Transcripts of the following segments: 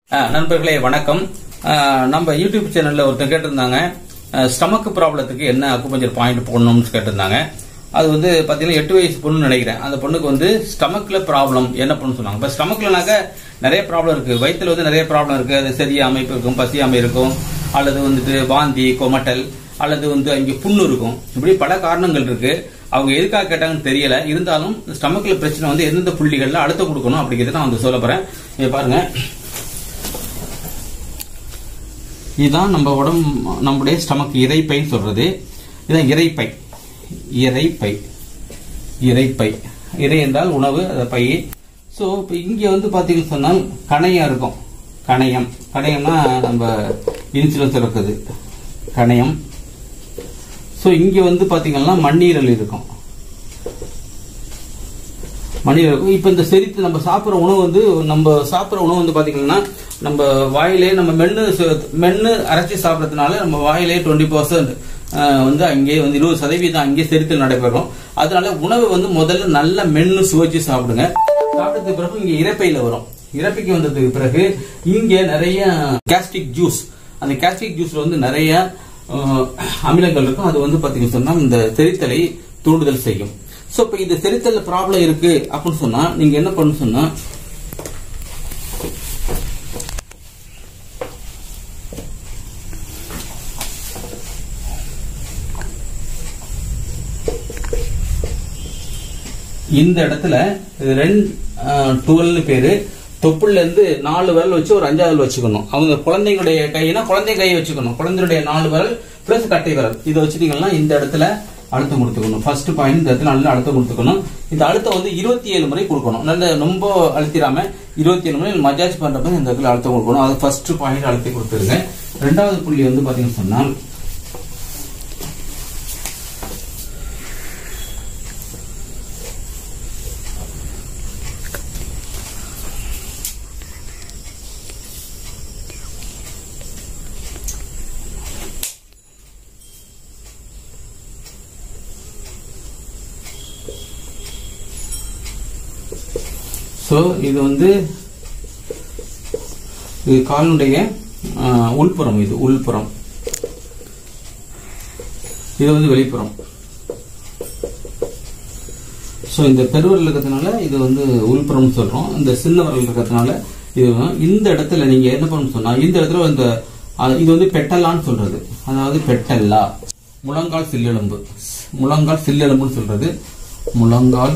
ஆ, நண்பர்களே வணக்கம் ஆ, நம்ம யூடியூப் சேனல்ல ஒருத்தர் கேட்டிருந்தாங்க ஸ்டமக் ப்ராப்ளத்துக்கு என்ன அக்குபஞ்சர் பாயிண்ட் போடணும்னு கேட்டிருந்தாங்க அது வந்து பாத்தீங்கன்னா எட்டு வயசு பொண்ணு நினைக்கிறேன் அந்த பொண்ணுக்கு வந்து ஸ்டமக்ல ப்ராப்ளம் என்ன பண்ணு சொன்னாங்க இப்போ ஸ்டமக்லனாக்க நிறைய ப்ராப்ளம் இருக்கு வயித்துல வந்து நிறைய ப்ராப்ளம் இருக்கு அது சரியா அமைப்பு இருக்கும் பசியாமை இருக்கும் அல்லது வந்துட்டு வாந்தி கொமட்டல் அல்லது வந்து அங்கே புண்ணு இருக்கும் இப்படி பல காரணங்கள் இருக்கு அவங்க எதுக்காக கேட்டாங்கன்னு தெரியல இருந்தாலும் ஸ்டமக்ல பிரச்சனை வந்து எந்தெந்த புள்ளிகள்ல அழுத்தம் கொடுக்கணும் அப்படிங்கிறத நான் வந்து சொல்ல போறேன் இங்க பாருங்க இதுதான் நம்ம உடம்பு நம்முடைய ஸ்டமக் இறைப்பைன்னு சொல்றது இதான் இறைப்பை இறைப்பை இறைப்பை இறை என்றால் உணவு அது பை ஸோ இப்போ இங்கே வந்து பார்த்தீங்கன்னு சொன்னால் கணையம் இருக்கும் கணையம் கணையம்னா நம்ம இன்சுலன்ஸ் இருக்குது கணையம் ஸோ இங்கே வந்து பார்த்தீங்கன்னா மண்ணீரல் இருக்கும் மனிதர் இருக்கும் இப்போ இந்த செரித்து நம்ம சாப்பிட்ற உணவு வந்து நம்ம சாப்பிட்ற உணவு வந்து பாத்தீங்கன்னா நம்ம வாயிலே நம்ம மென்னு சு- மென்னு அரைச்சி சாப்பிட்றதுனால நம்ம வாயிலே டுவெண்ட்டி பர்சன்ட் வந்து அங்கேயே வந்து இருபது சதவீதம் அங்கேயே செரித்தல் நடைபெறும் அதனால உணவு வந்து முதல்ல நல்ல மென்னு சுவைச்சு சாப்பிடுங்க சாப்பிட்டதுக்கு பிறகு இங்க இறப்பையில வரும் இறப்பைக்கு வந்ததுக்கு பிறகு இங்க நிறைய கேஸ்டிக் ஜூஸ் அந்த கேஸ்டிக் ஜூஸ்ல வந்து நிறைய அஹ், அமிலங்கள் இருக்கும் அது வந்து பாத்தீங்கன்னு சொன்னா இந்த செரித்தலை தூண்டுதல் செய்யும் சோ இப்ப இந்த செரித்தல்ல ப்ராப்ளம் இருக்கு அப்படின்னு சொன்னா நீங்க என்ன பண்ணணும் சொன்னா இந்த இடத்துல இது ரெண்டு டுவெல்னு பேரு தொப்புள்ள இருந்து நாலு விரல் வச்சு ஒரு அஞ்சாவது விரல் வச்சுக்கணும் அவங்க குழந்தைங்களுடைய கையினா குழந்தை கையை வச்சுக்கணும் குழந்தையுடைய நாலு விரல் பிளஸ் கட்டை விரல் இதை வச்சுட்டீங்கன்னா இந்த இடத்துல அழுத்தம் கொடுத்துக்கணும் ஃபர்ஸ்ட் பாயிண்ட் இந்த இடத்துல நல்ல அழுத்தம் கொடுத்துக்கணும் இந்த அழுத்தம் வந்து இருபத்தி ஏழு முறை கொடுக்கணும் நல்ல ரொம்ப அழுத்திராம இருபத்தி ஏழு முறை மஜாஜ் பண்றப்ப இந்த இடத்துல அழுத்தம் கொடுக்கணும் அது ஃபர்ஸ்ட் பாயிண்ட் அழுத்தி கொடுத்துருங்க ரெண்டாவது புள்ளி வந்து பாத்தீங்கன்னு சொன்னால் ஸோ இது வந்து இது காலினுடைய ஆஹ், உள்புறம் இது உள்புறம் இது வந்து வெளிப்புறம் ஸோ இந்த பெருவரல் இருக்கிறதுனால இது வந்து உள்புறம் சொல்றோம் இந்த சின்ன விரல் இருக்கிறதுனால இது வந்து- இந்த இடத்துல நீங்க என்ன பண்ணணும் சொன்னா இந்த இடத்துல இந்த அஹ், இது வந்து பெட்டல்லான்னு சொல்றது அதாவது பெட்டல்லா முழங்கால் சில்லெலும்பு முழங்கால் சில்லெலும்புன்னு சொல்றது முழங்கால்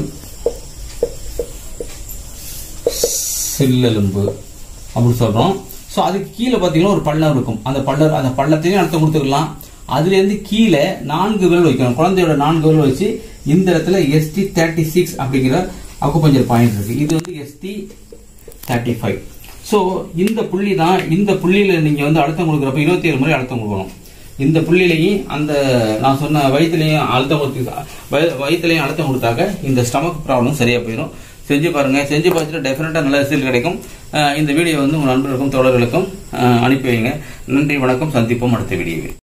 சில்லெலும்பு அப்படின்னு சொல்றோம் ஸோ அதுக்கு கீழே பார்த்தீங்கன்னா ஒரு பள்ளம் இருக்கும் அந்த பள்ளம் அந்த பள்ளத்தையும் அழுத்தம் கொடுத்துக்கலாம் அதுல இருந்து கீழே நான்கு விரல் வைக்கணும் குழந்தையோட நான்கு விரல் வச்சு இந்த இடத்துல எஸ்டி தேர்ட்டி சிக்ஸ் அப்படிங்கிற அக்குபஞ்சர் பாயிண்ட் இருக்கு இது வந்து எஸ்டி தேர்ட்டி ஃபைவ் ஸோ இந்த புள்ளி தான் இந்த புள்ளியில நீங்க வந்து அழுத்தம் கொடுக்குறப்ப இருபத்தி ஏழு முறை அழுத்தம் கொடுக்கணும் இந்த புள்ளியிலையும் அந்த நான் சொன்ன வயிற்றுலையும் அழுத்தம் கொடுத்து வய- வயிற்றுலையும் அழுத்தம் கொடுத்தாக்க இந்த ஸ்டமக் ப்ராப்ளம் சரியா போயிடும் செஞ்சு பாருங்க செஞ்சு பார்த்துட்டு டெஃபினட்டா நல்ல ரிசல்ட் கிடைக்கும் அஹ் இந்த வீடியோ வந்து உங்க நண்பர்களுக்கும் தோழர்களுக்கும் அஹ் அனுப்பி வைங்க நன்றி வணக்கம் சந்திப்போம் அடுத்த வீடியோவில்